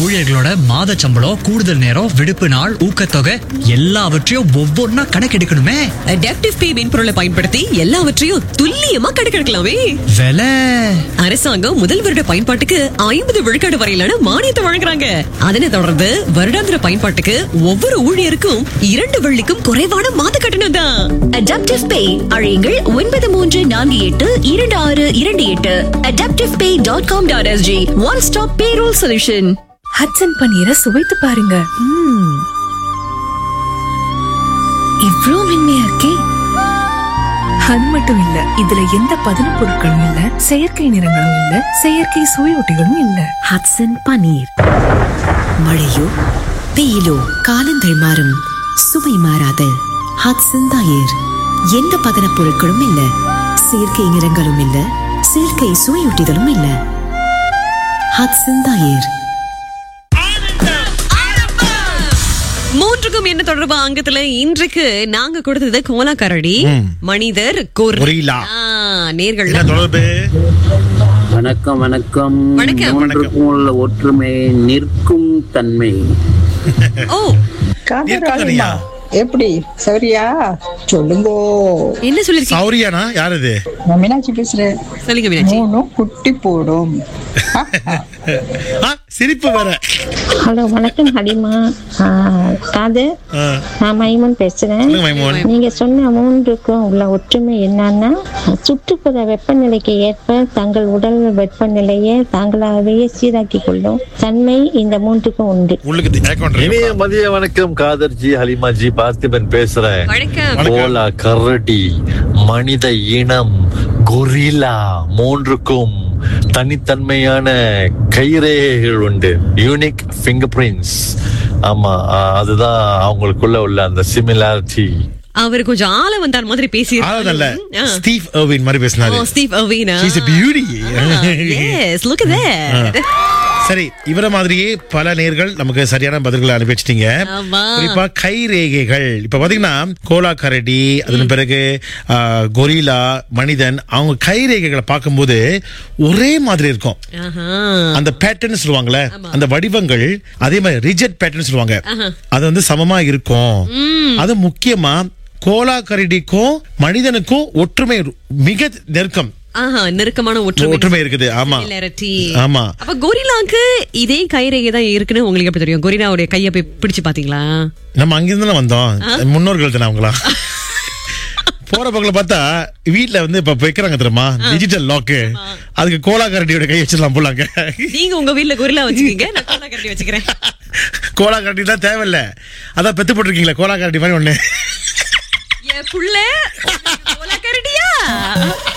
ஊழியர்களோட மாத சம்பளம் கூடுதல் நேரம் விடுப்பு நாள் ஊக்கத்தொகை எல்லாவற்றையும் ஒவ்வொன்றா கணக்கெடுக்கணுமே அடாப்டிவ் பே மென்பொருளை பயன்படுத்தி எல்லாவற்றையும் துல்லியமா கணக்கெடுக்கலாமே விலை அரசாங்கம் முதல் வருட பயன்பாட்டுக்கு ஐம்பது விழுக்காடு வரையிலான மானியத்தை வழங்குறாங்க அதனை தொடர்ந்து வருடாந்திர பயன்பாட்டுக்கு ஒவ்வொரு ஊழியருக்கும் இரண்டு வெள்ளிக்கும் குறைவான மாத கட்டணம் தான் அடாப்டிவ் பே அழையுங்கள் ஒன்பது மூன்று நான்கு எட்டு இரண்டு ஆறு இரண்டு எட்டு adaptive pay dot com dot SG one stop payroll solution Hatsun பன்னீரை சுவைத்து பாருங்க ம்ம். இவ்ளோ மென்மையா இருக்கே அது மட்டும் இல்ல இதுல எந்த பதன பொருட்களும் இல்ல செயற்கை நிறங்களும் இல்ல செயற்கை சுவையொட்டிகளும் இல்ல ஹட்சன் பனீர் மழையோ வெயிலோ காலங்கள் மாறும் சுவை மாறாத ஹட்சன் தயிர் எந்த பதனப் பொருட்களும் இல்ல செயற்கை நிறங்களும் இல்ல செயற்கை சுவையூட்டிகளும் இல்ல ஹட்சன் தயிர் மூன்றுக்கும் என்ன தொடர்பு அங்கத்துல இன்றைக்கு நாங்க கொடுத்தது கோலா கரடி மனிதர் கொர்- கொரில்லா. ஆ, நேர்கள் என்ன தொடர்பு வணக்கம் வணக்கம் வணக்கம். மூன்றுக்கும் உள்ள ஒற்றுமை நிற்கும் தன்மை ஓ நிற்கலையா? எப்படி சரியா சொல்லுங்கோ என்ன சொல்லிருக்கீங்க சௌரியானா யார் இது நான் மீனாட்சி பேசுறேன் சொல்லுங்க மீனாட்சி மூணும் குட்டி போடும் ஆ, சிரிப்பு வேற ஹலோ வணக்கம் ஹலிமா ஆ, காது ஆ, நான் மைமன் பேசுறேன் சொல்லுங்க மைமோன் நீங்க சொன்ன மூன்றுக்கும் உள்ள ஒற்றுமை என்னன்னா சுற்றுப்புற வெப்பநிலைக்கு ஏற்ப தங்கள் உடல் வெப்பநிலையை தாங்களாகவே சீராக்கி கொள்ளும் தன்மை இந்த மூன்றுக்கும் உண்டு உங்களுக்கு ஏக்கம் இனிய மதிய வணக்கம் காதர்ஜி ஹலிமாஜி பார்த்திபன் பேசுறேன் வணக்கம் கோலா கரடி மனித இனம் கொரில்லா மூன்றுக்கும் தனித்தன்மையான கைரேகைகள் உண்டு யூனிக் ஃபிங்கர் பிரிண்ட்ஸ் ஆமா ஆ, அதுதான் அவங்களுக்குள்ள உள்ள அந்த சிமிலாரிட்டி அவர் கொஞ்சம் ஆள வந்தார் மாதிரி பேசி ஆளல்ல ஸ்டீவ் எர்வின் மாதிரி பேசினாரு ஸ்டீவ் அவினா She's a beauty. Yes look at சரி இவர மாதிரியே பல நேர்கள் நமக்கு சரியான பதில்களை அனுப்பி வச்சிட்டீங்க ஆமா. குறிப்பா கை ரேகைகள் இப்ப பாத்தீங்கன்னா கோலா கரடி அதன் பிறகு ஆ, கொரில்லா மனிதன் அவங்க கை ரேகைகளை பார்க்கும்போது ஒரே மாதிரி இருக்கும் அந்த பேட்டர்ன் சொல்லுவாங்கல்ல அந்த வடிவங்கள் அதே மாதிரி ரிஜெக்ட் பேட்டர்ன் சொல்லுவாங்க அது வந்து சமமா இருக்கும் அது முக்கியமா கோலா கரடிக்கும் மனிதனுக்கும் ஒற்றுமை மிக நெருக்கம் ஆஹா நெருக்கமான ஒற்றுமை ஒற்றுமை இருக்குது ஆமா Similarity. ஆமா அப்ப கொரில்லாக்கு இதே கைரேகை தான் இருக்குன்னு உங்களுக்கு எப்படி தெரியும் கொரில்லாவுடைய கைய போய் பிடிச்சு பாத்தீங்களா நம்ம அங்கிருந்து வந்தோம் முன்னோர்கள் தானே அவங்களா போற பக்கத்துல பார்த்தா வீட்ல வந்து இப்ப வைக்கிறாங்க தெரியுமா டிஜிட்டல் லாக்கு அதுக்கு கோலா கரடியோட கை வச்சிடலாம் போலாங்க நீங்க உங்க வீட்ல கொரில்லா வச்சுக்கீங்க நான் கோலா கரடி வச்சுக்கிறேன் கோலா கரடி தான் தேவையில்ல அதான் பெத்து போட்டிருக்கீங்களா கோலா கரடி மாதிரி ஒண்ணு என் புள்ள கோலா கரடியா